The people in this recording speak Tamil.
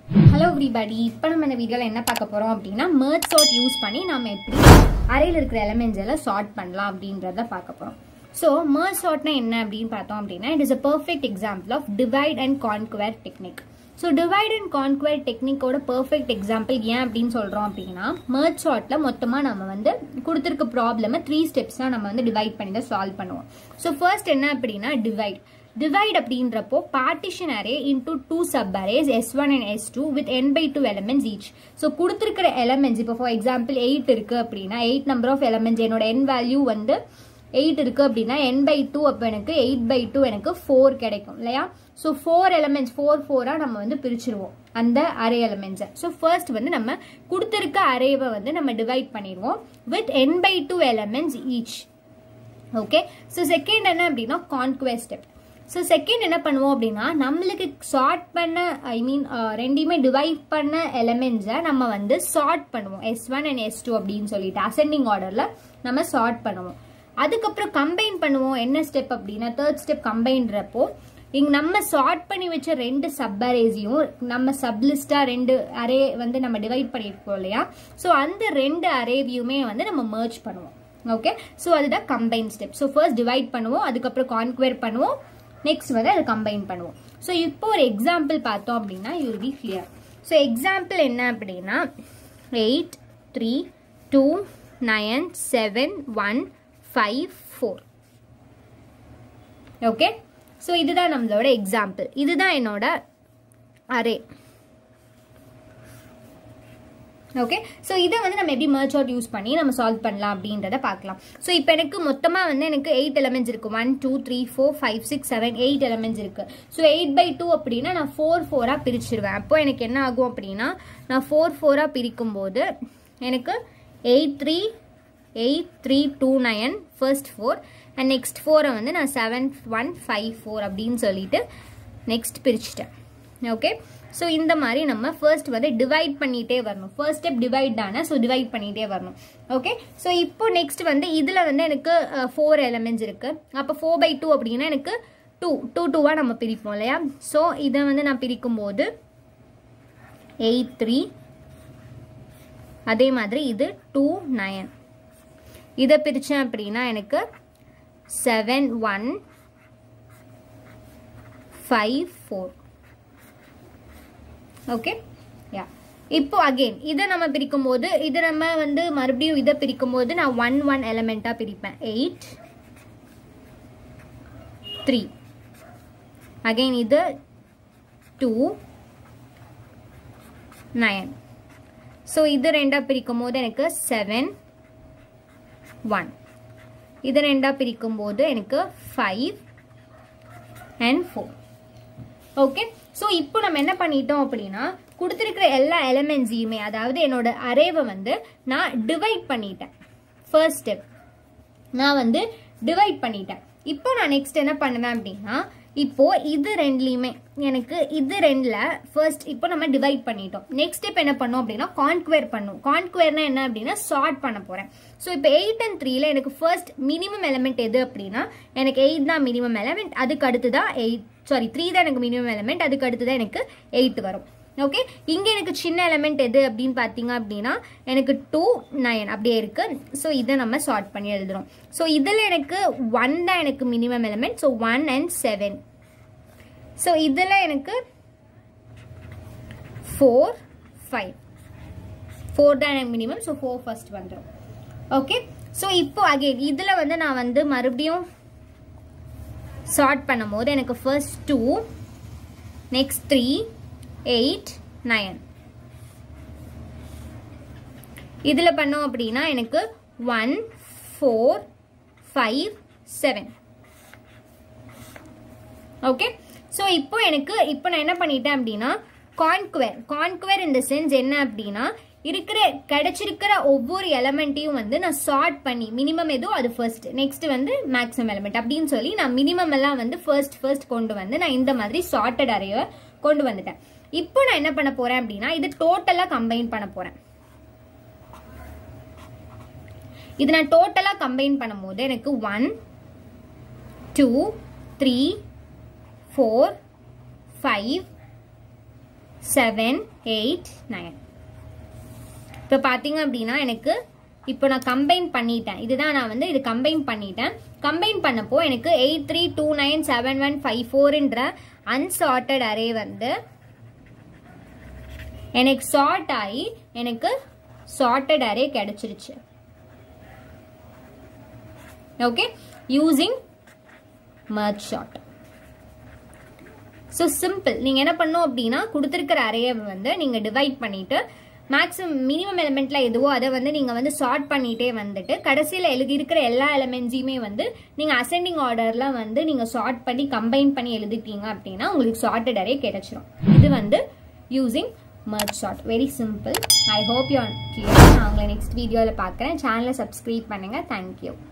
ஹலோ எவ்ரிபடி இப்போ நம்ம இந்த வீடியோவில் என்ன பார்க்க போகிறோம் அப்படின்னா merge sort யூஸ் பண்ணி நம்ம எப்படி அறையில் இருக்கிற எலமெண்ட்ஸ் எல்லாம் சார்ட் பண்ணலாம் அப்படின்றத பார்க்க போகிறோம் ஸோ merge sortனா என்ன அப்படின்னு பார்த்தோம் அப்படின்னா it is a perfect example of divide and conquer technique so divide and conquer டெக்னிக்கோட பர்ஃபெக்ட் எக்ஸாம்பிள் ஏன் அப்படின்னு சொல்கிறோம் அப்படின்னா merge sortல மொத்தமாக நம்ம வந்து கொடுத்துருக்க ப்ராப்ளமை த்ரீ ஸ்டெப்ஸாக நம்ம வந்து டிவைட் பண்ணி தான் சால்வ் பண்ணுவோம் ஸோ ஃபர்ஸ்ட் என்ன அப்படின்னா டிவைட் divide அப்படின்றப்போ partition array into two sub arrays s1 and s2 with n by 2 elements each so கொடுத்துருக்கிற elements இப்போ ஃபார் எக்ஸாம்பிள் எயிட் இருக்கு அப்படின்னா எயிட் நம்பர் ஆஃப் elements என்னோட n வேல்யூ வந்து எயிட் இருக்கு அப்படின்னா n பை டூ அப்போ எனக்கு எயிட் பை டூ எனக்கு ஃபோர் கிடைக்கும் இல்லையா ஸோ ஃபோர் எலமெண்ட்ஸ் ஃபோர் ஃபோராக நம்ம வந்து பிரிச்சிருவோம் அந்த அரே எலமெண்ட்ஸை ஸோ ஃபர்ஸ்ட் வந்து நம்ம கொடுத்துருக்க அரேவை வந்து நம்ம டிவைட் பண்ணிடுவோம் with n by two elements each okay so second என்ன அப்படின்னா கான்குவெஸ்ட் ஸ்டெப் ஸோ செகண்ட் என்ன பண்ணுவோம் அப்படின்னா நம்மளுக்கு சார்ட் பண்ண ஐ மீன் ரெண்டையுமே டிவைட் பண்ண எலமெண்ட்ஸை நம்ம வந்து சார்ட் பண்ணுவோம் S one and S two அப்படின்னு சொல்லிட்டு அசெண்டிங் ஆர்டரில் நம்ம சார்ட் பண்ணுவோம் அதுக்கப்புறம் கம்பைன் பண்ணுவோம் என்ன ஸ்டெப் அப்படின்னா தேர்ட் ஸ்டெப் கம்பைன்றப்போ இங்க நம்ம சார்ட் பண்ணி வச்ச ரெண்டு சப் அரேஸையும் நம்ம சப்லிஸ்டா ரெண்டு அரே வந்து நம்ம டிவைட் பண்ணியிருக்கோம் இல்லையா ஸோ அந்த ரெண்டு அரேவையுமே வந்து நம்ம மர்ஜ் பண்ணுவோம் ஓகே ஸோ அதுதான் combine step so first divide பண்ணுவோம் அதுக்கப்புறம் கான்குவேர் பண்ணுவோம் நெக்ஸ்ட் வந்து அதை கம்பைன் பண்ணுவோம் ஸோ இப்போ ஒரு எக்ஸாம்பிள் பார்த்தோம் அப்படின்னா you be clear so example என்ன அப்படின்னா eight three two nine seven one five four okay so இதுதான் நம்மளோட எக்ஸாம்பிள் இதுதான் என்னோட அரே ஓகே ஸோ இதை வந்து நம்ம எப்படி merge out யூஸ் பண்ணி நம்ம சால்வ் பண்ணலாம் அப்படின்றத பார்க்கலாம் ஸோ இப்போ எனக்கு மொத்தமாக வந்து எனக்கு எயிட் எலமெண்ட்ஸ் இருக்கு one two three four five six seven eight elements இருக்கு ஸோ எயிட் பை டூ அப்படின்னா நான் ஃபோர் ஃபோராக பிரிச்சிருவேன் அப்போ எனக்கு என்ன ஆகும் அப்படின்னா நான் ஃபோர் ஃபோராக பிரிக்கும் போது எனக்கு eight three eight three two nine first four and next ஃபோரை வந்து நான் செவன் ஒன் ஃபைவ் ஃபோர் அப்படின்னு சொல்லிட்டு நெக்ஸ்ட் பிரிச்சுட்டேன் ஓகே ஸோ இந்த மாதிரி நம்ம ஃபர்ஸ்ட் வந்து டிவைட் பண்ணிகிட்டே வரணும் ஃபர்ஸ்ட் ஸ்டெப் டிவைட் தானே ஸோ டிவைட் பண்ணிகிட்டே வரணும் ஓகே ஸோ இப்போ நெக்ஸ்ட் வந்து இதில் வந்து எனக்கு ஃபோர் எலமெண்ட்ஸ் இருக்குது அப்போ ஃபோர் பை டூ அப்படின்னா எனக்கு டூ டூ டூவாக நம்ம பிரிப்போம் இல்லையா ஸோ இதை வந்து நான் பிரிக்கும் போது எயிட் த்ரீ அதே மாதிரி இது டூ நயன் இதை பிரித்தேன் அப்படின்னா எனக்கு seven one five four okay yeah இப்போ அகெயின் இதை நம்ம பிரிக்கும் போது இதை நம்ம வந்து மறுபடியும் இதை பிரிக்கும் போது நான் ஒன் ஒன் எலமெண்ட்டாக பிரிப்பேன் எயிட் த்ரீ அகெயின் இது டூ நயன் ஸோ இது ரெண்டாக பிரிக்கும் போது எனக்கு செவன் ஒன் இது ரெண்டாக பிரிக்கும் போது எனக்கு five and four okay so இப்போ நம்ம என்ன பண்ணிட்டோம் அப்படின்னா கொடுத்துருக்கிற எல்லா எலமெண்ட்ஸையுமே அதாவது என்னோட அரேவை வந்து நான் டிவைட் பண்ணிட்டேன் ஃபர்ஸ்ட் ஸ்டெப் நான் வந்து டிவைட் பண்ணிட்டேன் இப்போ நான் நெக்ஸ்ட் என்ன பண்ணுவேன் அப்படின்னா இப்போ இது ரெண்டுலையுமே எனக்கு இது ரெண்டில் ஃபர்ஸ்ட் இப்போ நம்ம டிவைட் பண்ணிட்டோம் நெக்ஸ்ட் ஸ்டெப் என்ன பண்ணோம் அப்படின்னா கான்குவேர் பண்ணும் கான்குவேர்னா என்ன அப்படின்னா சார்ட் பண்ண போகிறேன் ஸோ இப்போ எயிட் அண்ட் த்ரீல எனக்கு ஃபர்ஸ்ட் மினிமம் எலமெண்ட் எது அப்படின்னா எனக்கு எயிட் தான் மினிமம் எலமெண்ட் அதுக்கு அடுத்து தான் எயிட் சாரி த்ரீ தான் எனக்கு மினிமம் எலமெண்ட் அதுக்கு அடுத்து தான் எனக்கு எயிட் வரும் ஓகே இங்கே எனக்கு சின்ன எலமெண்ட் எது அப்படின்னு பார்த்தீங்க அப்படின்னா எனக்கு டூ நைன் அப்படியே இருக்கு ஸோ இதை நம்ம சார்ட் பண்ணி எழுதுறோம் ஸோ இதில் எனக்கு ஒன் தான் எனக்கு minimum element so one and seven so இதில் எனக்கு ஃபோர் ஃபைவ் ஃபோர் தான் எனக்கு மினிமம் ஸோ ஃபோர் ஃபர்ஸ்ட் வந்துடும் ஓகே ஸோ இப்போ அகெயின் இதில் வந்து நான் வந்து மறுபடியும் சார்ட் பண்ணும் போது எனக்கு first two next three eight nine இதில் பண்ணோம் அப்படின்னா எனக்கு one four five seven okay so இப்போ எனக்கு இப்போ நான் என்ன பண்ணிட்டேன் அப்படின்னா கான்குவர் கான்குவர் இந்த சென்ஸ் என்ன அப்படின்னா இருக்கிற கிடைச்சிருக்கிற ஒவ்வொரு எலமெண்ட்டையும் வந்து நான் சார்ட் பண்ணி மினிமம் எதுவும் அது ஃபர்ஸ்ட் நெக்ஸ்ட் வந்து மேக்ஸிமம் எலமெண்ட் அப்படின்னு சொல்லி நான் மினிமம் எல்லாம் வந்து ஃபர்ஸ்ட் ஃபர்ஸ்ட் கொண்டு வந்து நான் இந்த மாதிரி சார்ட்டட் அறையை கொண்டு வந்துட்டேன் இப்போ நான் என்ன பண்ண போறேன் அப்படின்னா இது டோட்டலா கம்பைன் பண்ண போறேன் இது நான் டோட்டலா கம்பைன் பண்ணும்போது எனக்கு one two three four five seven eight nine இப்போ பார்த்தீங்க அப்படின்னா எனக்கு இப்போ நான் கம்பைன் பண்ணிட்டேன் இதுதான் நான் வந்து இது கம்பைன் பண்ணிட்டேன் கம்பைன் பண்ணப்போ எனக்கு eight three two nine seven one five ஃபோர்ன்ற அன்சார்ட்டட் அரே வந்து எனக்கு சார்ட் ஆகி எனக்கு சார்ட்டட் அரே கிடைச்சிருச்சு okay using merge sort so simple நீங்கள் என்ன பண்ணும் அப்படின்னா கொடுத்துருக்கிற அறையை வந்து நீங்கள் டிவைட் பண்ணிட்டு மேக்ஸிமம் மினிமம் எலிமெண்ட்ல எதுவோ அதை வந்து நீங்கள் வந்து சார்ட் பண்ணிட்டே வந்துட்டு கடைசியில் எழுதி இருக்கிற எல்லா எலிமெண்ட்ஸையுமே வந்து நீங்கள் அசெண்டிங் ஆர்டரில் வந்து நீங்கள் சார்ட் பண்ணி கம்பைன் பண்ணி எழுதிட்டீங்க அப்படின்னா உங்களுக்கு சார்ட்டட் அரே கிடைச்சிரும் இது வந்து using merge sort very simple I hope you clear நான் உங்களை நெக்ஸ்ட் வீடியோவில் பார்க்குறேன் சேனலை சப்ஸ்கிரைப் பண்ணுங்கள் தேங்க்யூ